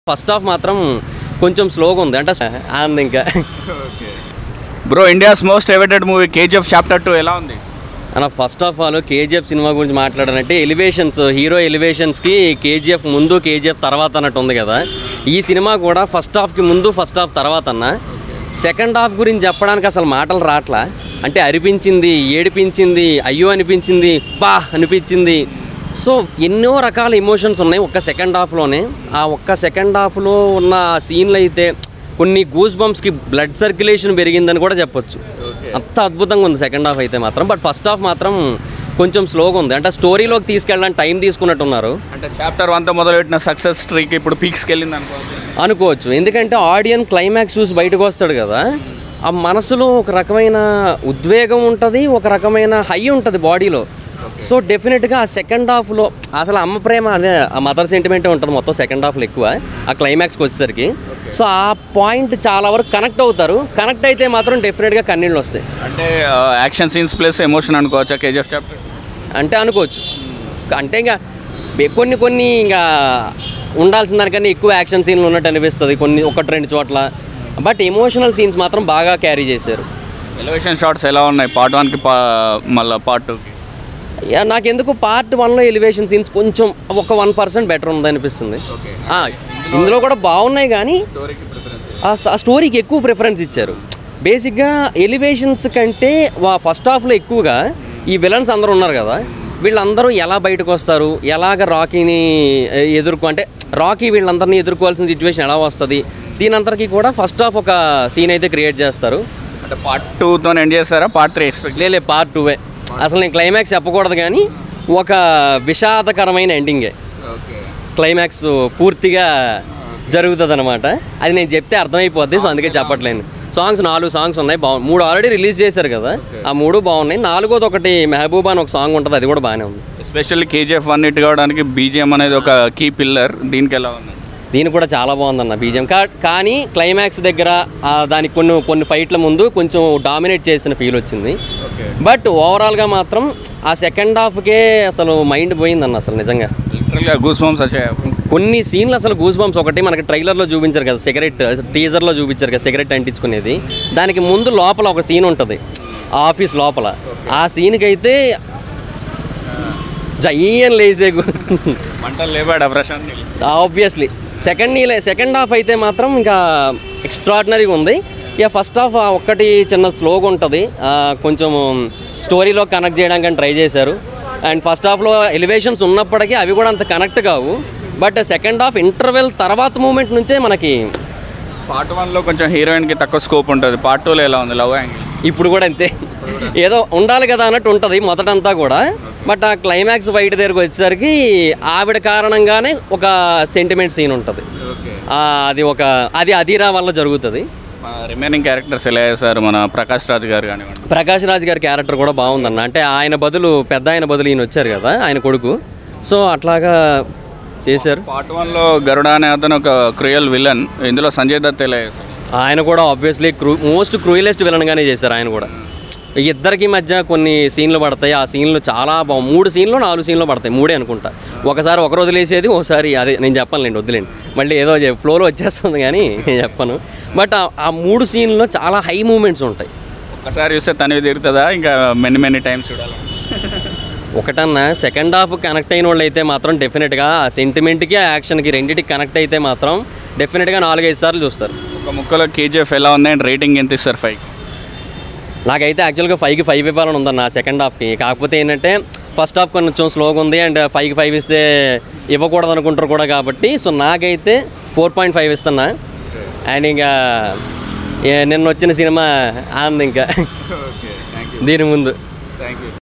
First half మాత్రం కొంచెం స్లోగా ఉంది అంటే ఆనంద్ ఇంకా bro India's most awaited movie KGF chapter two ఎలా ఉంది అన్న first of all KGF cinema గురించి మాట్లాడాలంటే ఎలివేషన్స్ హీరో ఎలివేషన్స్కి కేజీఎఫ్ ముందు కేజీఎఫ్ తర్వాత అన్నట్టు ఉంది కదా ఈ సినిమా కూడా ఫస్ట్ హాఫ్కి ముందు ఫస్ట్ హాఫ్ తర్వాత అన్న సెకండ్ హాఫ్ గురించి చెప్పడానికి అసలు మాటలు రాట్లా అంటే అరిపించింది ఏడిపించింది అయ్యో అనిపించింది పా అనిపించింది సో ఎన్నో రకాల ఎమోషన్స్ ఉన్నాయి ఒక్క సెకండ్ హాఫ్లోనే ఆ ఒక్క సెకండ్ హాఫ్లో ఉన్న సీన్లు అయితే కొన్ని గూస్ బంప్స్కి బ్లడ్ సర్క్యులేషన్ పెరిగిందని కూడా చెప్పొచ్చు అంత అద్భుతంగా ఉంది సెకండ్ హాఫ్ అయితే మాత్రం బట్ ఫస్ట్ హాఫ్ మాత్రం కొంచెం స్లోగా ఉంది అంటే స్టోరీలోకి తీసుకెళ్ళడానికి టైం తీసుకున్నట్టున్నారు అంటే చాప్టర్ వన్తో మొదలుపెట్టిన సక్సెస్ స్ట్రీక్ ఇప్పుడు పీక్స్కి వెళ్ళింది అనుకోవచ్చు అనుకోవచ్చు ఎందుకంటే ఆడియన్ క్లైమాక్స్ చూసి బయటకు వస్తాడు కదా ఆ మనసులో ఒక రకమైన ఉద్వేగం ఉంటుంది ఒక రకమైన హై ఉంటుంది బాడీలో సో డెఫినెట్గా ఆ సెకండ్ హాఫ్లో అసలు అమ్మ ప్రేమ అదే ఆ మదర్ సెంటిమెంటే ఉంటుంది మొత్తం సెకండ్ హాఫ్లో ఎక్కువ ఆ క్లైమాక్స్కి వచ్చేసరికి సో ఆ పాయింట్ చాలా వరకు కనెక్ట్ అవుతారు కనెక్ట్ అయితే మాత్రం డెఫినెట్గా కన్నీళ్ళు వస్తాయి అంటే యాక్షన్ సీన్స్ ప్లస్ ఎమోషన్ అనుకోవచ్చా కేజీఎఫ్ చాప్టర్ అంటే అనుకోవచ్చు అంటే ఇంకా బె- కొన్ని కొన్ని ఇంకా ఉండాల్సిన దానికన్నా ఎక్కువ యాక్షన్ సీన్లు ఉన్నట్టు అనిపిస్తుంది కొన్ని ఒకటి రెండు చోట్ల బట్ ఎమోషనల్ సీన్స్ మాత్రం బాగా క్యారీ చేశారు ఎలివేషన్ షాట్స్ ఎలా ఉన్నాయి పార్ట్ వన్కి పా మళ్ళీ పార్ట్ టూకి యా, నాకెందుకు పార్ట్ వన్లో ఎలివేషన్ సీన్స్ కొంచెం ఒక వన్ పర్సెంట్ బెటర్ ఉంది అనిపిస్తుంది ఆ, ఇందులో కూడా బాగున్నాయి కానీ ఆ స- ఆ స్టోరీకి ఎక్కువ ప్రిఫరెన్స్ ఇచ్చారు బేసిక్గా ఎలివేషన్స్ కంటే వా ఫస్ట్ హాఫ్లో ఎక్కువగా ఈ విలన్స్ అందరూ ఉన్నారు కదా వీళ్ళందరూ ఎలా బయటకు వస్తారు ఎలాగ రాకీని ఎ, ఎదుర్కో అంటే రాకీ వీళ్ళందరినీ ఎదుర్కోవాల్సిన సిచ్యువేషన్ ఎలా వస్తుంది దీని అందరికీ కూడా ఫస్ట్ హాఫ్ ఒక సీన్ అయితే క్రియేట్ చేస్తారు అంటే పార్ట్ టూతో ఎండ్ చేస్తారా పార్ట్ త్రీ ఎక్స్పెక్ట్ లేలే పార్ట్ టూవే అసలు నేను క్లైమాక్స్ చెప్పకూడదు కానీ ఒక విషాదకరమైన ఎండింగే క్లైమాక్స్ పూర్తిగా జరుగుతుంది అనమాట అది నేను చెప్తే అర్థమైపోద్ది సో అందుకే చెప్పట్లేను సాంగ్స్ నాలుగు సాంగ్స్ ఉన్నాయి బాగు మూడు ఆల్రెడీ రిలీజ్ చేశారు కదా ఆ మూడు బాగున్నాయి నాలుగోది ఒకటి మెహబూబా అని ఒక సాంగ్ ఉంటుంది అది కూడా బాగానే ఉంది ఎస్పెషల్లీ కేజీఎఫ్ వన్ హిట్ కావడానికి బీజిఎం అనేది ఒక కీ పిల్లర్ దీనికి ఎలా ఉంది దీనికి కూడా చాలా బాగుందన్న బీజం కా కానీ క్లైమాక్స్ దగ్గర ఆ దానికి కొన్ని కొన్ని ఫైట్ల ముందు కొంచెం డామినేట్ చేసిన ఫీల్ వచ్చింది బట్ ఓవరాల్గా మాత్రం ఆ సెకండ్ హాఫ్కే అసలు మైండ్ పోయిందన్న అసలు నిజంగా లిటరల్గా గూస్ బాంబ్స్ వచ్చాయి కొన్ని సీన్లు అసలు గూస్ బంప్స్ ఒకటి మనకి ట్రైలర్లో చూపించారు కదా సిగరెట్ టీజర్లో చూపించారు కదా సిగరెట్ అంటించుకునేది దానికి ముందు లోపల ఒక సీన్ ఉంటుంది ఆఫీస్ లోపల ఆ సీన్కి అయితే జయ్యన్ లేసే మంటలు లేవాడా ప్రశాంత్ నీల్? ఆబ్వియస్లీ సెకండ్ నీలే సెకండ్ హాఫ్ అయితే మాత్రం ఇంకా ఎక్స్ట్రాడినరీగా ఉంది ఇక ఫస్ట్ హాఫ్ ఆ ఒక్కటి చిన్న స్లోగా ఉంటుంది ఆ, కొంచెం స్టోరీలో కనెక్ట్ చేయడానికి ట్రై చేశారు అండ్ ఫస్ట్ హాఫ్లో ఎలివేషన్స్ ఉన్నప్పటికీ అవి కూడా అంత కనెక్ట్ కావు బట్ సెకండ్ హాఫ్ ఇంటర్వెల్ తర్వాత మూమెంట్ నుంచే మనకి పార్ట్ వన్లో కొంచెం హీరోయిన్కి తక్కువ స్కోప్ ఉంటుంది పార్ట్ టూలో ఎలా ఉంది లవ్ యాంగిల్ ఇప్పుడు కూడా అంతే ఏదో ఉండాలి కదా అన్నట్టు ఉంటుంది మొదటంతా కూడా బట్ ఆ క్లైమాక్స్ బయట దగ్గరకు వచ్చేసరికి ఆవిడ కారణంగానే ఒక సెంటిమెంట్ సీన్ ఉంటుంది ఆ, అది ఒక అది అధీరా వల్ల జరుగుతుంది రిమైనింగ్ క్యారెక్టర్స్ ఎలా చేశారు మన ప్రకాష్ రాజ్ గారు కానివ్వండి ప్రకాష్ రాజ్ గారి క్యారెక్టర్ కూడా బాగుందన్న అంటే ఆయన బదులు పెద్ద ఆయన బదులు ఈయన వచ్చారు కదా ఆయన కొడుకు సో అట్లాగా చేశారు పార్ట్ వన్లో గరుడ అనే అతను ఒక క్రూయల్ విలన్ ఇందులో సంజయ్ దత్ ఎలా చేశారు ఆయన కూడా ఆబ్వియస్లీ క్రూ మోస్ట్ క్రూయలెస్ట్ విలన్గానే చేశారు ఆయన కూడా ఈ ఇద్దరికి మధ్య కొన్ని సీన్లు పడతాయి ఆ సీన్లు చాలా బాగు మూడు సీన్లు నాలుగు సీన్లు పడతాయి మూడే అనుకుంటా ఒకసారి ఒకరు వదిలేసేది ఒకసారి అదే నేను చెప్పనులేండి వదిలేండి మళ్ళీ ఏదో ఫ్లోలో వచ్చేస్తుంది కానీ నేను చెప్పను బట్ ఆ- ఆ మూడు సీన్లో చాలా హై మూమెంట్స్ ఉంటాయి ఒక్కసారి చూస్తే తనివి తీరుతుందా ఇంకా మెనీ మెనీ టైమ్స్ చూడాలి ఒకటన్నా సెకండ్ హాఫ్ కనెక్ట్ అయిన వాళ్ళు అయితే మాత్రం డెఫినెట్గా ఆ సెంటిమెంట్కి ఆ యాక్షన్కి రెండింటికి కనెక్ట్ అయితే మాత్రం డెఫినెట్గా నాలుగైదు సార్లు చూస్తారు ఒక ముక్కలో కేజీఎఫ్ ఎలా ఉంది అండ్ రేటింగ్ ఎంత ఇస్తారు ఫైవ్ నాకైతే యాక్చువల్గా ఫైవ్కి ఫైవ్ ఇవ్వాలని ఉందన్న సెకండ్ హాఫ్కి కాకపోతే ఏంటంటే ఫస్ట్ హాఫ్ కొంచెం స్లోగా ఉంది అండ్ ఫైవ్కి ఫైవ్ ఇస్తే ఇవ్వకూడదు అనుకుంటారు కూడా కాబట్టి సో నాకైతే ఫోర్ పాయింట్ ఫైవ్ ఇస్తున్నా అండ్ ఇంకా ఏ- నిన్న వచ్చిన సినిమా ఆనంద్ ఇంకా ఓకే థ్యాంక్ యూ దీని ముందు థ్యాంక్ యూ